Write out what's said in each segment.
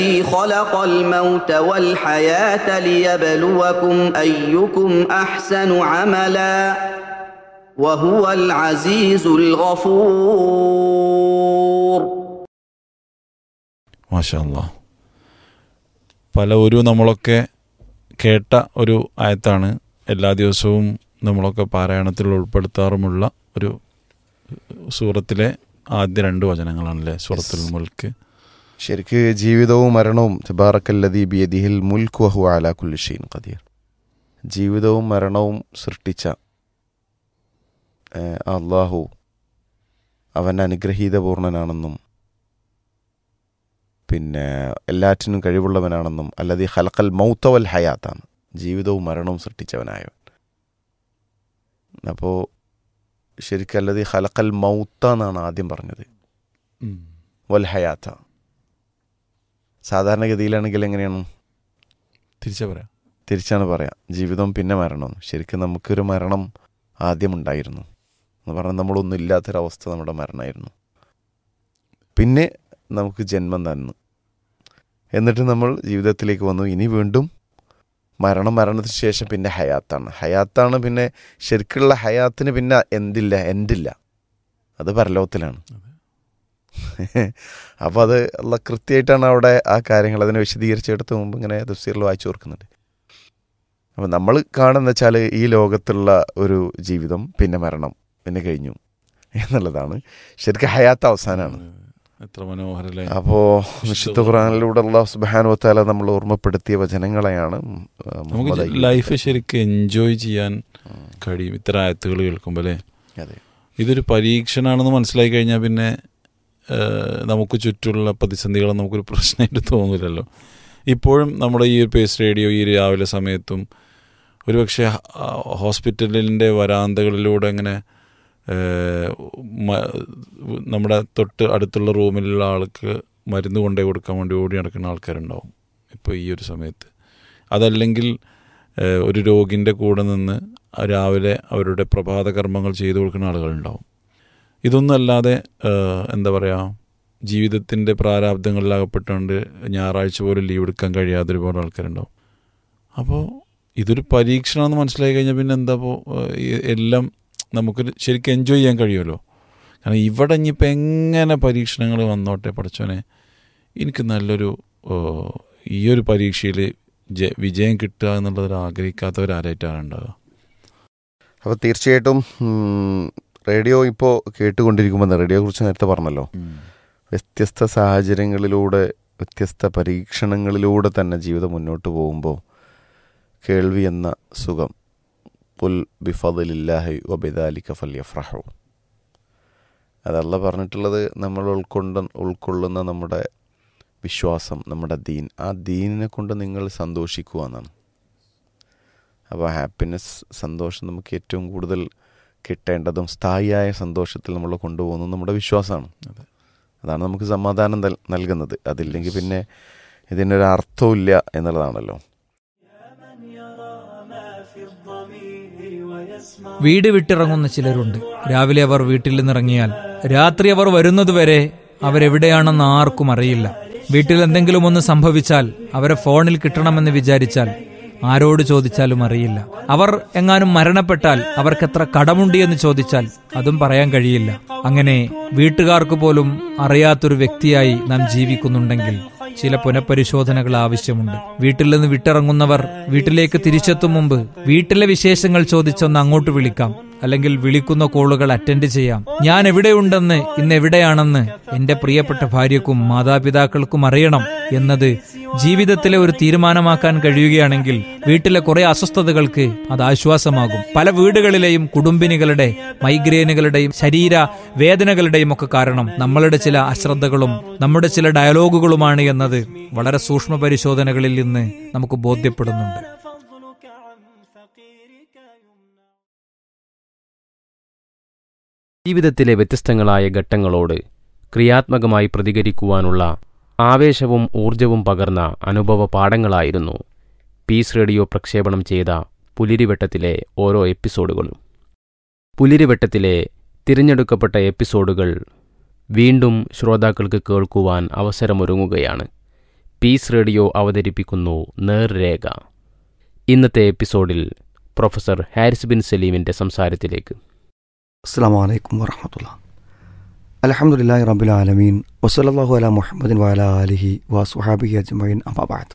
خلق الموت والحياة ليبلوكم أيكم أحسن عملا وهو العزيز الغفور മാഷാല്ലാ പല ഒരു നമ്മളൊക്കെ കേട്ട ഒരു ആയത്താണ് എല്ലാ ദിവസവും നമ്മളൊക്കെ പാരായണത്തിൽ ഉൾപ്പെടുത്താറുമുള്ള ഒരു സൂറത്തിലെ ആദ്യ രണ്ട് വചനങ്ങളാണല്ലേ സൂറത്തുൽ മുൽക്ക് ശരിക്ക് ജീവിതവും മരണവും തബാറക്കല്ലദീ ബിയദിഹിൽ മുൽക്ക് വഹു അലാ കുല്ലി ഷൈൻ ഖദീർ ജീവിതവും മരണവും സൃഷ്ടിച്ച ഏഹ്, അള്ളാഹു അവൻ അനുഗ്രഹീതപൂർണനാണെന്നും പിന്നെ എല്ലാറ്റിനും കഴിവുള്ളവനാണെന്നും അല്ലതി ഹലക്കൽ മൗത്തവൽ ഹയാത്താണ് ജീവിതവും മരണവും സൃഷ്ടിച്ചവനായവൻ അപ്പോൾ ശരിക്കും അല്ലതി ഹലക്കൽ മൗത്ത എന്നാണ് ആദ്യം പറഞ്ഞത് വൽ ഹയാത്ത സാധാരണഗതിയിലാണെങ്കിൽ എങ്ങനെയാണ് തിരിച്ചു പറയാം തിരിച്ചാണ് പറയാം ജീവിതം പിന്നെ മരണം ശരിക്കും നമുക്കൊരു മരണം ആദ്യമുണ്ടായിരുന്നു എന്ന് പറഞ്ഞാൽ നമ്മളൊന്നും ഇല്ലാത്തൊരവസ്ഥ നമ്മുടെ മരണമായിരുന്നു പിന്നെ നമുക്ക് ജന്മം തന്നു എന്നിട്ട് നമ്മൾ ജീവിതത്തിലേക്ക് വന്നു ഇനി വീണ്ടും മരണം മരണത്തിന് ശേഷം പിന്നെ ഹയാത്താണ് ഹയാത്താണ് പിന്നെ ശരിക്കുള്ള ഹയാത്തിന് പിന്നെ എന്തില്ല എൻഡില്ല അത് പരലോകത്തിലാണ് അപ്പോൾ അത് അല്ല കൃത്യമായിട്ടാണ് അവിടെ ആ കാര്യങ്ങൾ അതിനെ വിശദീകരിച്ചെടുത്ത് മുമ്പ് ഇങ്ങനെ തഫ്സീറിൽ വായിച്ചു ഓർക്കുന്നുണ്ട് അപ്പോൾ നമ്മൾ കാണുന്ന വെച്ചാൽ ഈ ലോകത്തുള്ള ഒരു ജീവിതം പിന്നെ മരണം പിന്നെ കഴിഞ്ഞു എന്നുള്ളതാണ് ശരിക്കും ഹയാത്ത് അവസാനമാണ് എത്ര മനോഹരല്ലേ അപ്പോൾ വിശുദ്ധ ഖുറാനിലൂടെ അള്ളാഹു സുബാനു വത്താല നമ്മൾ ഓർമ്മപ്പെടുത്തിയ വചനങ്ങളെയാണ് ആ, നമുക്ക് മുഹമ്മദ് അയ്യൂബ് ലൈഫ് ശരിക്കും എൻജോയ് ചെയ്യാൻ കഴിയും ഇത്ര ആയത്തുകൾ കേൾക്കുമ്പോൾ അല്ലേ അതെ ഇതൊരു പരീക്ഷണമാണെന്ന് മനസ്സിലായി കഴിഞ്ഞാൽ പിന്നെ ഏഹ്, നമുക്ക് ചുറ്റുമുള്ള പ്രതിസന്ധികൾ നമുക്കൊരു പ്രശ്നമായിട്ട് തോന്നില്ലല്ലോ ഇപ്പോഴും നമ്മുടെ ഈ ഒരു പേസ് റേഡിയോ ഈ രാവിലെ സമയത്തും ഒരുപക്ഷെ ഹ- ഹോസ്പിറ്റലിൻ്റെ വരാന്തകളിലൂടെ അങ്ങനെ ഏഹ്, മ- നമ്മുടെ തൊട്ട് അടുത്തുള്ള റൂമിലുള്ള ആൾക്ക് മരുന്ന് കൊണ്ടേ കൊടുക്കാൻ വേണ്ടി ഓടി നടക്കുന്ന ആൾക്കാരുണ്ടാവും ഇപ്പോൾ ഈ ഒരു സമയത്ത് അതല്ലെങ്കിൽ ഏഹ്, ഒരു രോഗിൻ്റെ കൂടെ നിന്ന് രാവിലെ അവരുടെ പ്രഭാത കർമ്മങ്ങൾ ചെയ്തു കൊടുക്കുന്ന ആളുകളുണ്ടാവും ഇതൊന്നും അല്ലാതെ ഏഹ്, എന്താ പറയുക ജീവിതത്തിൻ്റെ പ്രാരാബ്ദങ്ങളിലകപ്പെട്ടുകൊണ്ട് ഞായറാഴ്ച പോലും ലീവ് എടുക്കാൻ കഴിയാത്ത ഒരുപാട് ആൾക്കാരുണ്ടാവും അപ്പോൾ ഇതൊരു പരീക്ഷണമെന്ന് മനസ്സിലായി കഴിഞ്ഞാൽ പിന്നെ എന്താ ഇപ്പോൾ എല്ലാം നമുക്ക് ശരിക്കും എൻജോയ് ചെയ്യാൻ കഴിയുമല്ലോ കാരണം ഇവിടെ ഇനിയിപ്പോൾ എങ്ങനെ പരീക്ഷണങ്ങൾ വന്നോട്ടെ പഠിച്ചോനെ എനിക്ക് നല്ലൊരു ഏഹ്, ഈ ഒരു പരീക്ഷയിൽ ജ- വിജയം കിട്ടുക എന്നുള്ളത് ആഗ്രഹിക്കാത്തവരാരായിട്ടാണ് ഉണ്ടാവുക അപ്പോൾ തീർച്ചയായിട്ടും ഉം, റേഡിയോ ഇപ്പോൾ കേട്ടുകൊണ്ടിരിക്കുമ്പോൾ റേഡിയോയെ കുറിച്ച് നേരത്തെ പറഞ്ഞല്ലോ വ്യത്യസ്ത സാഹചര്യങ്ങളിലൂടെ വ്യത്യസ്ത പരീക്ഷണങ്ങളിലൂടെ തന്നെ ജീവിതം മുന്നോട്ട് പോകുമ്പോൾ കേൾവി എന്ന സുഖം പുൽ ബിഫദിലില്ലാഹി വബിദാലിക ഫല്യഫ്രഹു അതല്ല പറഞ്ഞിട്ടുള്ളത് നമ്മൾ ഉൾക്കൊണ്ട ഉൾക്കൊള്ളുന്ന നമ്മുടെ വിശ്വാസം നമ്മുടെ ദീൻ ആ ദീനിനെ കൊണ്ട് നിങ്ങൾ സന്തോഷിക്കുക എന്നാണ് അപ്പോൾ ഹാപ്പിനെസ് സന്തോഷം നമുക്ക് ഏറ്റവും കൂടുതൽ കിട്ടേണ്ടതും സ്ഥായിയായ സന്തോഷത്തിൽ നമ്മൾ കൊണ്ടുപോകുന്നത് നമ്മുടെ വിശ്വാസമാണ് അതെ. അതാണ് നമുക്ക് സമാധാനം നൽ- നൽകുന്നത് അതില്ലെങ്കിൽ പിന്നെ ഇതിനൊരു അർത്ഥമില്ല എന്നുള്ളതാണല്ലോ വീട് വിട്ടിറങ്ങുന്ന ചിലരുണ്ട് രാവിലെ അവർ വീട്ടിൽ നിന്നിറങ്ങിയാൽ രാത്രി അവർ വരുന്നതുവരെ അവരെവിടെയാണെന്ന് ആർക്കും അറിയില്ല വീട്ടിൽ എന്തെങ്കിലും ഒന്ന് സംഭവിച്ചാൽ അവരെ ഫോണിൽ കിട്ടണമെന്ന് വിചാരിച്ചാൽ ആരോട് ചോദിച്ചാലും അറിയില്ല അവർ എങ്ങാനും മരണപ്പെട്ടാൽ അവർക്ക് എത്ര കടമുണ്ട് എന്ന് ചോദിച്ചാൽ അതും പറയാൻ കഴിയില്ല അങ്ങനെ വീട്ടുകാർക്ക് പോലും അറിയാത്തൊരു വ്യക്തിയായി നാം ജീവിക്കുന്നുണ്ടെങ്കിൽ ചില പുനഃപരിശോധനകൾ ആവശ്യമുണ്ട് വീട്ടിൽ നിന്ന് വിട്ടിറങ്ങുന്നവർ വീട്ടിലേക്ക് തിരിച്ചെത്തും മുമ്പ് വീട്ടിലെ വിശേഷങ്ങൾ ചോദിച്ചൊന്ന് അങ്ങോട്ട് വിളിക്കാം അല്ലെങ്കിൽ വിളിക്കുന്ന കോളുകൾ അറ്റൻഡ് ചെയ്യാം ഞാൻ എവിടെയുണ്ടെന്ന് ഇന്ന് എവിടെയാണെന്ന് എന്റെ പ്രിയപ്പെട്ട ഭാര്യക്കും മാതാപിതാക്കൾക്കും അറിയണം എന്നത് ജീവിതത്തിലെ ഒരു തീരുമാനമാക്കാൻ കഴിയുകയാണെങ്കിൽ വീട്ടിലെ കുറെ അസ്വസ്ഥതകൾക്ക് അത് ആശ്വാസമാകും പല വീടുകളിലെയും കുടുംബിനികളുടെ മൈഗ്രെയിനുകളുടെയും ശരീര വേദനകളുടെയും ഒക്കെ കാരണം നമ്മളുടെ ചില അശ്രദ്ധകളും നമ്മുടെ ചില ഡയലോഗുകളുമാണ് എന്നത് വളരെ സൂക്ഷ്മ പരിശോധനകളിൽ നിന്ന് നമുക്ക് ബോധ്യപ്പെടുന്നുണ്ട് ജീവിതത്തിലെ വ്യത്യസ്തങ്ങളായ ഘട്ടങ്ങളോട് ക്രിയാത്മകമായി പ്രതികരിക്കുവാനുള്ള ആവേശവും ഊർജവും പകർന്ന അനുഭവ പാഠങ്ങളായിരുന്നു പീസ് റേഡിയോ പ്രക്ഷേപണം ചെയ്ത പുലിരിവട്ടത്തിലെ ഓരോ എപ്പിസോഡുകളും പുലിരിവട്ടത്തിലെ തിരഞ്ഞെടുക്കപ്പെട്ട എപ്പിസോഡുകൾ വീണ്ടും ശ്രോതാക്കൾക്ക് കേൾക്കുവാൻ അവസരമൊരുങ്ങുകയാണ് പീസ് റേഡിയോ അവതരിപ്പിക്കുന്നു നേർരേഖ ഇന്നത്തെ എപ്പിസോഡിൽ പ്രൊഫസർ ഹാരിസ് ബിൻ സലീമിൻ്റെ സംസാരത്തിലേക്ക് അസ്സാം വലൈക്കും വറഹമത്തുള്ള അലഹമുല്ലാ റബുൽ ആലമീൻ വസലല്ലാഹു അല മുഹമ്മദിൻ വാല അലിഹി വസുഹാബി അജ്മൈൻ അബാബാദ്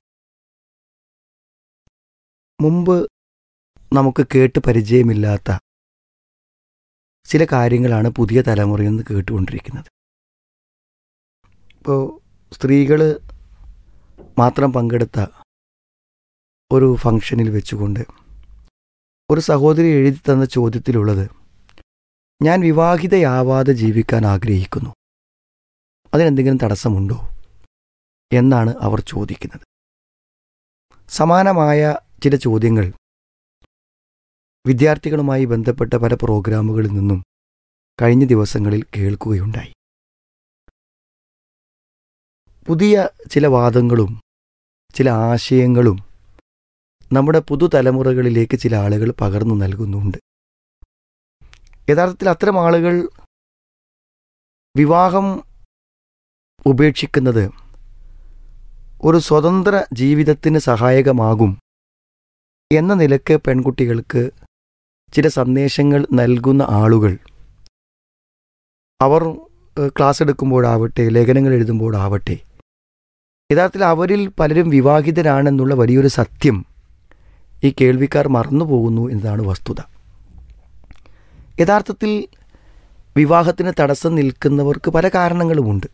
മുമ്പ് നമുക്ക് കേട്ട് പരിചയമില്ലാത്ത ചില കാര്യങ്ങളാണ് പുതിയ തലമുറയിൽ നിന്ന് കേട്ടുകൊണ്ടിരിക്കുന്നത് ഇപ്പോൾ സ്ത്രീകൾ മാത്രം പങ്കെടുത്ത ഒരു ഫംഗ്ഷനിൽ വെച്ചുകൊണ്ട് ഒരു സഹോദരി എഴുതി തന്ന ചോദ്യത്തിലുള്ളത് ഞാൻ വിവാഹിതയാവാതെ ജീവിക്കാൻ ആഗ്രഹിക്കുന്നു അതിനെന്തെങ്കിലും തടസ്സമുണ്ടോ എന്നാണ് അവർ ചോദിക്കുന്നത് സമാനമായ ചില ചോദ്യങ്ങൾ വിദ്യാർത്ഥികളുമായി ബന്ധപ്പെട്ട പല പ്രോഗ്രാമുകളിൽ നിന്നും കഴിഞ്ഞ ദിവസങ്ങളിൽ കേൾക്കുകയുണ്ടായി പുതിയ ചില വാദങ്ങളും ചില ആശയങ്ങളും നമ്മുടെ പുതുതലമുറകളിലേക്ക് ചില ആളുകൾ പകർന്നു നൽകുന്നുണ്ട് യഥാർത്ഥത്തിൽ അത്തരം ആളുകൾ വിവാഹം ഉപേക്ഷിക്കുന്നത് ഒരു സ്വതന്ത്ര ജീവിതത്തിന് സഹായകമാകും എന്ന നിലക്ക് പെൺകുട്ടികൾക്ക് ചില സന്ദേശങ്ങൾ നൽകുന്ന ആളുകൾ അവർ ഏഹ്, ക്ലാസ് എടുക്കുമ്പോഴാവട്ടെ ലേഖനങ്ങൾ എഴുതുമ്പോഴാവട്ടെ യഥാർത്ഥത്തിൽ അവരിൽ പലരും വിവാഹിതരാണെന്നുള്ള വലിയൊരു സത്യം ഈ കേൾവിക്കാർ മറന്നുപോകുന്നു എന്നതാണ് വസ്തുത യഥാർത്ഥത്തിൽ വിവാഹത്തിന് തടസ്സം നിൽക്കുന്നവർക്ക് പല കാരണങ്ങളുമുണ്ട്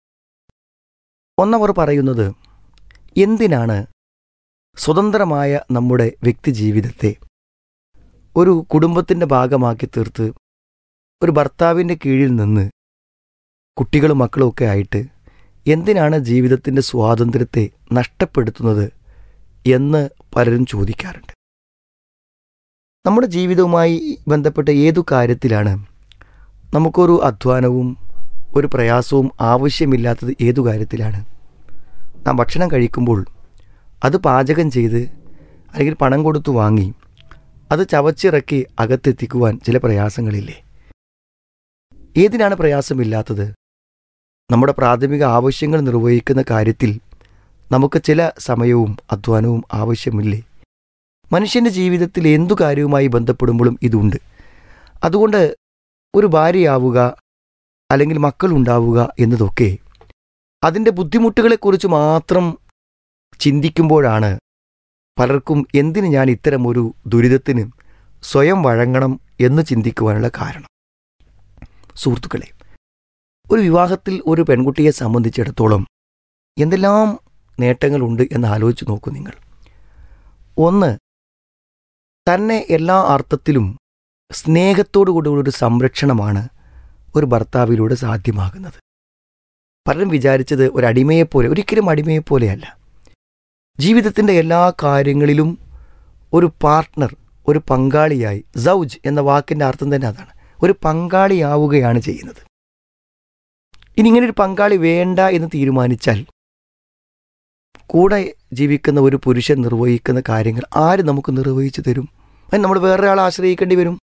ഒന്നവർ പറയുന്നത് എന്തിനാണ് സ്വതന്ത്രമായ നമ്മുടെ വ്യക്തിജീവിതത്തെ ഒരു കുടുംബത്തിൻ്റെ ഭാഗമാക്കി തീർത്ത് ഒരു ഭർത്താവിൻ്റെ കീഴിൽ നിന്ന് കുട്ടികളും മക്കളും ഒക്കെ ആയിട്ട് എന്തിനാണ് ജീവിതത്തിൻ്റെ സ്വാതന്ത്ര്യത്തെ നഷ്ടപ്പെടുത്തുന്നത് എന്ന് പലരും ചോദിക്കാറുണ്ട് നമ്മുടെ ജീവിതവുമായി ബന്ധപ്പെട്ട ഏതു കാര്യത്തിലാണ് നമുക്കൊരു അധ്വാനവും ഒരു പ്രയാസവും ആവശ്യമില്ലാത്തത് ഏതു കാര്യത്തിലാണ് നാം ഭക്ഷണം കഴിക്കുമ്പോൾ അത് പാചകം ചെയ്ത് അല്ലെങ്കിൽ പണം കൊടുത്തു വാങ്ങി അത് ചവച്ചിറക്കി അകത്തെത്തിക്കുവാൻ ചില പ്രയാസങ്ങളില്ലേ ഏതിനാണ് പ്രയാസമില്ലാത്തത് നമ്മുടെ പ്രാഥമിക ആവശ്യങ്ങൾ നിർവഹിക്കുന്ന കാര്യത്തിൽ നമുക്ക് ചില സമയവും അധ്വാനവും ആവശ്യമില്ലേ മനുഷ്യൻ്റെ ജീവിതത്തിൽ എന്തു കാര്യവുമായി ബന്ധപ്പെടുമ്പോഴും ഇതുണ്ട് അതുകൊണ്ട് ഒരു ഭാര്യയാവുക അല്ലെങ്കിൽ മക്കളുണ്ടാവുക എന്നതൊക്കെ അതിൻ്റെ ബുദ്ധിമുട്ടുകളെക്കുറിച്ച് മാത്രം ചിന്തിക്കുമ്പോഴാണ് പലർക്കും എന്തിന് ഞാൻ ഇത്തരം ഒരു ദുരിതത്തിന് സ്വയം വഴങ്ങണം എന്ന് ചിന്തിക്കുവാനുള്ള കാരണം സുഹൃത്തുക്കളെ ഒരു വിവാഹത്തിൽ ഒരു പെൺകുട്ടിയെ സംബന്ധിച്ചിടത്തോളം എന്തെല്ലാം നേട്ടങ്ങളുണ്ട് എന്ന് ആലോചിച്ച് നോക്കൂ നിങ്ങൾ ഒന്ന് തന്നെ എല്ലാ അർത്ഥത്തിലും സ്നേഹത്തോടുകൂടിയുള്ള ഒരു സംരക്ഷണമാണ് ഒരു ഭർത്താവിലൂടെ സാധ്യമാകുന്നത് പലരും വിചാരിച്ചത് ഒരു അടിമയെപ്പോലെ ഒരിക്കലും അടിമയെപ്പോലെയല്ല ജീവിതത്തിൻ്റെ എല്ലാ കാര്യങ്ങളിലും ഒരു പാർട്ട്ണർ ഒരു പങ്കാളിയായി സൗജ് എന്ന വാക്കിൻ്റെ അർത്ഥം തന്നെ അതാണ് ഒരു പങ്കാളിയാവുകയാണ് ചെയ്യുന്നത് ഇനി ഇങ്ങനെ ഒരു പങ്കാളി വേണ്ട എന്ന് തീരുമാനിച്ചാൽ കൂടെ ജീവിക്കുന്ന ഒരു പുരുഷൻ നിർവഹിക്കുന്ന കാര്യങ്ങൾ ആര് നമുക്ക് നിർവഹിച്ചു തരും അതിന് നമ്മൾ വേറൊരാളെ ആശ്രയിക്കേണ്ടി വരും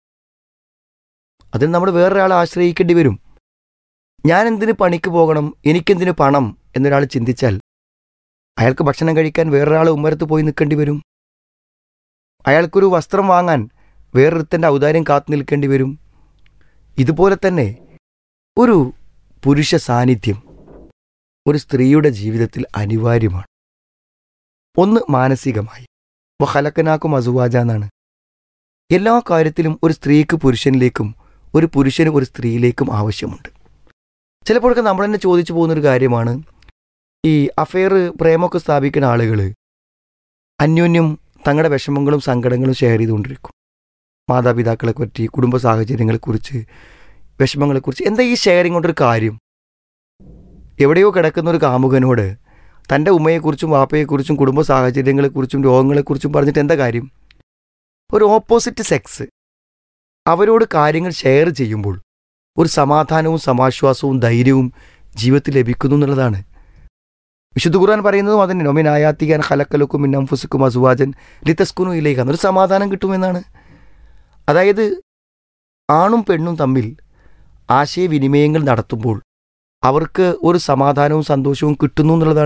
അതിന് നമ്മൾ വേറൊരാളെ ആശ്രയിക്കേണ്ടി വരും ഞാൻ എന്തിന് പണിക്ക് പോകണം എനിക്കെന്തിന് പണം എന്നൊരാൾ ചിന്തിച്ചാൽ അയാൾക്ക് ഭക്ഷണം കഴിക്കാൻ വേറൊരാൾ ഉമ്മരത്ത് പോയി നിൽക്കേണ്ടി വരും അയാൾക്കൊരു വസ്ത്രം വാങ്ങാൻ വേറൊരുത്തൻ്റെ ഔദാര്യം കാത്തു നിൽക്കേണ്ടി വരും ഇതുപോലെ തന്നെ ഒരു പുരുഷ സാന്നിധ്യം ഒരു സ്ത്രീയുടെ ജീവിതത്തിൽ അനിവാര്യമാണ് ഒന്ന് മാനസികമായി വഹലക്കനാക്കും അസുവാജ എന്നാണ് എല്ലാ കാര്യത്തിലും ഒരു സ്ത്രീക്ക് പുരുഷനിലേക്കും ഒരു പുരുഷന് ഒരു സ്ത്രീയിലേക്കും ആവശ്യമുണ്ട് ചിലപ്പോഴൊക്കെ നമ്മൾ തന്നെ ചോദിച്ചു പോകുന്നൊരു കാര്യമാണ് ഈ അഫെയർ പ്രേമമൊക്കെ സ്ഥാപിക്കുന്ന ആളുകൾ അന്യോന്യം തങ്ങളുടെ വിഷമങ്ങളും സങ്കടങ്ങളും ഷെയർ ചെയ്തുകൊണ്ടിരിക്കും മാതാപിതാക്കളെ പറ്റി കുടുംബ സാഹചര്യങ്ങളെക്കുറിച്ച് വിഷമങ്ങളെക്കുറിച്ച് എന്താ ഈ ഷെയറിംഗ് കൊണ്ടൊരു കാര്യം എവിടെയോ കിടക്കുന്ന ഒരു കാമുകനോട് തൻ്റെ ഉമ്മയെക്കുറിച്ചും വാപ്പയെക്കുറിച്ചും കുടുംബ സാഹചര്യങ്ങളെക്കുറിച്ചും രോഗങ്ങളെക്കുറിച്ചും പറഞ്ഞിട്ട് എന്താ കാര്യം ഒരു ഓപ്പോസിറ്റ് സെക്സ് അവരോട് കാര്യങ്ങൾ ഷെയർ ചെയ്യുമ്പോൾ ഒരു സമാധാനവും സമാശ്വാസവും ധൈര്യവും ജീവിതത്തിൽ ലഭിക്കുന്നു എന്നുള്ളതാണ് വിശുദ്ധ ഖുർആൻ പറയുന്നതും അതിന് നൊമിനായാത്തിക്കാൻ ഹലക്കലക്കും മിന്നംഫുസുക്കും അസുവാജൻ ലിത്തസ്കുനു ഇലേക്കാണ് ഒരു സമാധാനം കിട്ടുമെന്നാണ് അതായത് ആണും പെണ്ണും തമ്മിൽ ആശയവിനിമയങ്ങൾ നടത്തുമ്പോൾ അവർക്ക് ഒരു സമാധാനവും സന്തോഷവും കിട്ടുന്നു എന്നുള്ളതാണ്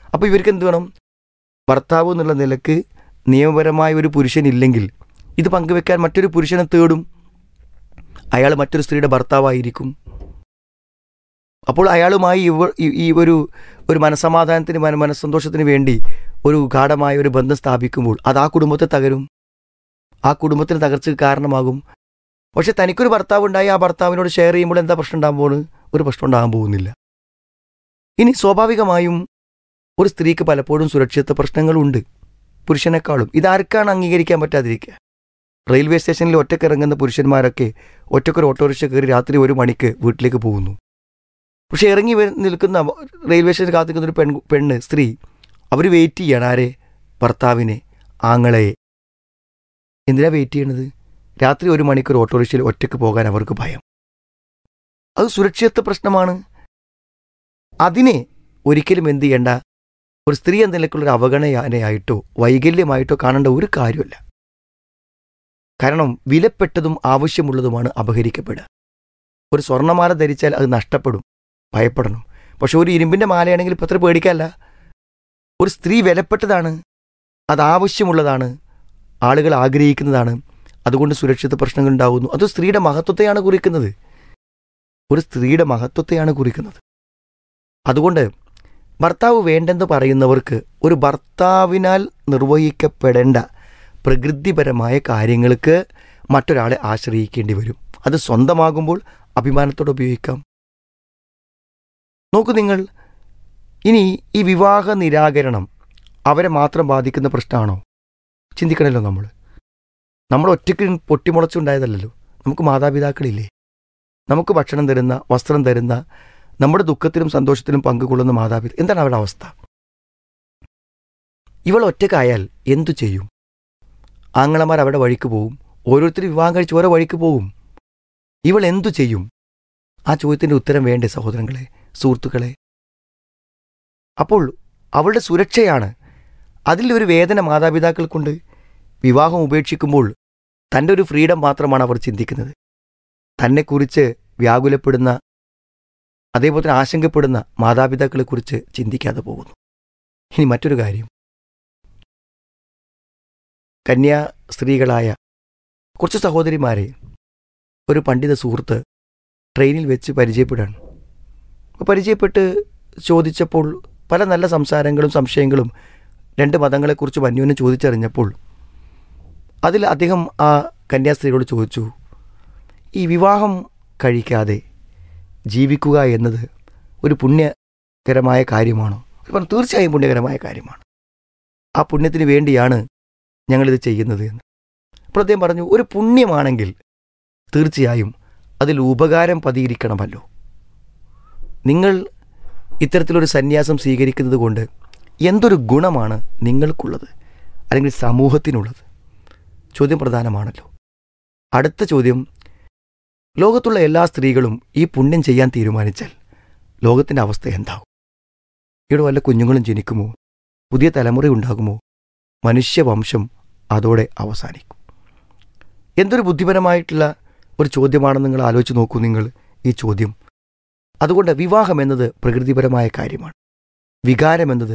അപ്പോൾ ഇവർക്ക് എന്ത് വേണം ഭർത്താവ് എന്നുള്ള നിലക്ക് നിയമപരമായ ഒരു പുരുഷനില്ലെങ്കിൽ ഇത് പങ്കുവെക്കാൻ മറ്റൊരു പുരുഷനെ തേടും അയാൾ മറ്റൊരു സ്ത്രീയുടെ ഭർത്താവായിരിക്കും അപ്പോൾ അയാളുമായി ഇവ ഈ- ഈ ഒരു ഒരു മനസമാധാനത്തിന് മന മനസ്സന്തോഷത്തിന് വേണ്ടി ഒരു ഗാഠമായ ഒരു ബന്ധം സ്ഥാപിക്കുമ്പോൾ അത് ആ കുടുംബത്തെ തകരും ആ കുടുംബത്തിന് തകർച്ചയ്ക്ക് കാരണമാകും പക്ഷെ തനിക്കൊരു ഭർത്താവ് ഉണ്ടായി ആ ഭർത്താവിനോട് ഷെയർ ചെയ്യുമ്പോൾ എന്താ പ്രശ്നം ഉണ്ടാകാൻ പോകുന്നത് ഒരു പ്രശ്നം ഉണ്ടാകാൻ പോകുന്നില്ല ഇനി സ്വാഭാവികമായും ഒരു സ്ത്രീക്ക് പലപ്പോഴും സുരക്ഷിത പ്രശ്നങ്ങളുണ്ട് പുരുഷനേക്കാളും ഇതാർക്കാണ് അംഗീകരിക്കാൻ പറ്റാതിരിക്കുക റെയിൽവേ സ്റ്റേഷനിൽ ഒറ്റയ്ക്ക് ഇറങ്ങുന്ന പുരുഷന്മാരൊക്കെ ഒറ്റയ്ക്കൊരു ഓട്ടോറിക്ഷ കയറി രാത്രി ഒരു മണിക്ക് വീട്ടിലേക്ക് പോകുന്നു പക്ഷെ ഇറങ്ങി വരു- നിൽക്കുന്ന റെയിൽവേ സ്റ്റേഷനിൽ കാത്തിക്കുന്ന ഒരു പെൺ പെണ്ണ് സ്ത്രീ അവർ വെയിറ്റ് ചെയ്യണം ആരെ ഭർത്താവിനെ ആങ്ങളെ എന്തിനാ വെയിറ്റ് ചെയ്യണത് രാത്രി ഒരു മണിക്കൂർ ഓട്ടോറിക്ഷയിൽ ഒറ്റയ്ക്ക് പോകാൻ അവർക്ക് ഭയം അത് സുരക്ഷിതത്വ പ്രശ്നമാണ് അതിനെ ഒരിക്കലും എന്ത് ചെയ്യേണ്ട ഒരു സ്ത്രീ എന്ന നിലക്കുള്ളൊരു അവഗണനയായിട്ടോ വൈകല്യമായിട്ടോ കാണേണ്ട ഒരു കാര്യമല്ല കാരണം വിലപ്പെട്ടതും ആവശ്യമുള്ളതുമാണ് അപഹരിക്കപ്പെടുക ഒരു സ്വർണ്ണമാല ധരിച്ചാൽ അത് നഷ്ടപ്പെടും ഭയപ്പെടണം പക്ഷെ ഒരു ഇരുമ്പിൻ്റെ മാലയാണെങ്കിൽ ഇപ്പം അത്ര പേടിക്കല്ല ഒരു സ്ത്രീ വിലപ്പെട്ടതാണ് അത് ആവശ്യമുള്ളതാണ് ആളുകൾ ആഗ്രഹിക്കുന്നതാണ് അതുകൊണ്ട് സുരക്ഷിത പ്രശ്നങ്ങൾ ഉണ്ടാകുന്നു അത് സ്ത്രീയുടെ മഹത്വത്തെയാണ് കുറിക്കുന്നത് ഒരു സ്ത്രീയുടെ മഹത്വത്തെയാണ് കുറിക്കുന്നത് അതുകൊണ്ട് ഭർത്താവ് വേണ്ടെന്ന് പറയുന്നവർക്ക് ഒരു ഭർത്താവിനാൽ നിർവഹിക്കപ്പെടേണ്ട പ്രകൃതിപരമായ കാര്യങ്ങൾക്ക് മറ്റൊരാളെ ആശ്രയിക്കേണ്ടി വരും അത് സ്വന്തമാകുമ്പോൾ അഭിമാനത്തോടെ ഉപയോഗിക്കാം നോക്കൂ നിങ്ങൾ ഇനി ഈ വിവാഹ നിരാകരണം അവരെ മാത്രം ബാധിക്കുന്ന പ്രശ്നമാണോ ചിന്തിക്കണമല്ലോ നമ്മൾ നമ്മൾ ഒറ്റയ്ക്ക് പൊട്ടിമുളച്ചുണ്ടായതല്ലല്ലോ നമുക്ക് മാതാപിതാക്കളില്ലേ നമുക്ക് ഭക്ഷണം തരുന്ന വസ്ത്രം തരുന്ന നമ്മുടെ ദുഃഖത്തിലും സന്തോഷത്തിലും പങ്കുകൊള്ളുന്ന മാതാപിതാക്കൾ എന്താണ് അവരുടെ അവസ്ഥ ഇവൾ ഒറ്റക്കായാൽ എന്തു ചെയ്യും ആങ്ങളമാർ അവിടെ വഴിക്ക് പോവും ഓരോരുത്തർ വിവാഹം കഴിച്ച് ഓരോ വഴിക്ക് പോകും ഇവൾ എന്തു ചെയ്യും ആ ചോദ്യത്തിൻ്റെ ഉത്തരം വേണ്ടേ സഹോദരങ്ങളെ സുഹൃത്തുക്കളെ അപ്പോൾ അവളുടെ സുരക്ഷയാണ് അതിൽ ഒരു വേദന മാതാപിതാക്കൾക്കുണ്ട് വിവാഹം ഉപേക്ഷിക്കുമ്പോൾ തൻ്റെ ഒരു ഫ്രീഡം മാത്രമാണ് അവർ ചിന്തിക്കുന്നത് തന്നെക്കുറിച്ച് വ്യാകുലപ്പെടുന്ന അതേപോലെ തന്നെ ആശങ്കപ്പെടുന്ന മാതാപിതാക്കളെക്കുറിച്ച് ചിന്തിക്കാതെ പോകുന്നു ഇനി മറ്റൊരു കാര്യം കന്യാ സ്ത്രീകളായ കുറച്ച് സഹോദരിമാരെ ഒരു പണ്ഡിത സുഹൃത്ത് ട്രെയിനിൽ വെച്ച് പരിചയപ്പെടുകയാണ് അപ്പോൾ പരിചയപ്പെട്ട് ചോദിച്ചപ്പോൾ പല നല്ല സംസാരങ്ങളും സംശയങ്ങളും രണ്ട് മതങ്ങളെക്കുറിച്ച് അന്യോന്യം ചോദിച്ചറിഞ്ഞപ്പോൾ അതിൽ അദ്ദേഹം ആ കന്യാസ്ത്രീയോട് ചോദിച്ചു ഈ വിവാഹം കഴിക്കാതെ ജീവിക്കുക എന്നത് ഒരു പുണ്യകരമായ കാര്യമാണോ അവർ പറഞ്ഞു തീർച്ചയായും പുണ്യകരമായ കാര്യമാണ് ആ പുണ്യത്തിന് വേണ്ടിയാണ് ഞങ്ങളിത് ചെയ്യുന്നത് എന്ന് അപ്പോൾ അദ്ദേഹം പറഞ്ഞു ഒരു പുണ്യമാണെങ്കിൽ തീർച്ചയായും അതിൽ ഉപകാരം പതിയിരിക്കണമല്ലോ നിങ്ങൾ ഇത്തരത്തിലൊരു സന്യാസം സ്വീകരിക്കുന്നത് കൊണ്ട് എന്തൊരു ഗുണമാണ് നിങ്ങൾക്കുള്ളത് അല്ലെങ്കിൽ സമൂഹത്തിനുള്ളത് ചോദ്യം പ്രധാനമാണല്ലോ അടുത്ത ചോദ്യം ലോകത്തുള്ള എല്ലാ സ്ത്രീകളും ഈ പുണ്യം ചെയ്യാൻ തീരുമാനിച്ചാൽ ലോകത്തിൻ്റെ അവസ്ഥ എന്താവും ഇവിടെ വല്ല കുഞ്ഞുങ്ങളും ജനിക്കുമോ പുതിയ തലമുറ ഉണ്ടാകുമോ മനുഷ്യവംശം അതോടെ അവസാനിക്കും എന്തൊരു ബുദ്ധിപരമായിട്ടുള്ള ഒരു ചോദ്യമാണെന്ന് നിങ്ങൾ ആലോചിച്ച് നോക്കൂ നിങ്ങൾ ഈ ചോദ്യം അതുകൊണ്ട് വിവാഹം എന്നത് പ്രകൃതിപരമായ കാര്യമാണ് വികാരം എന്നത്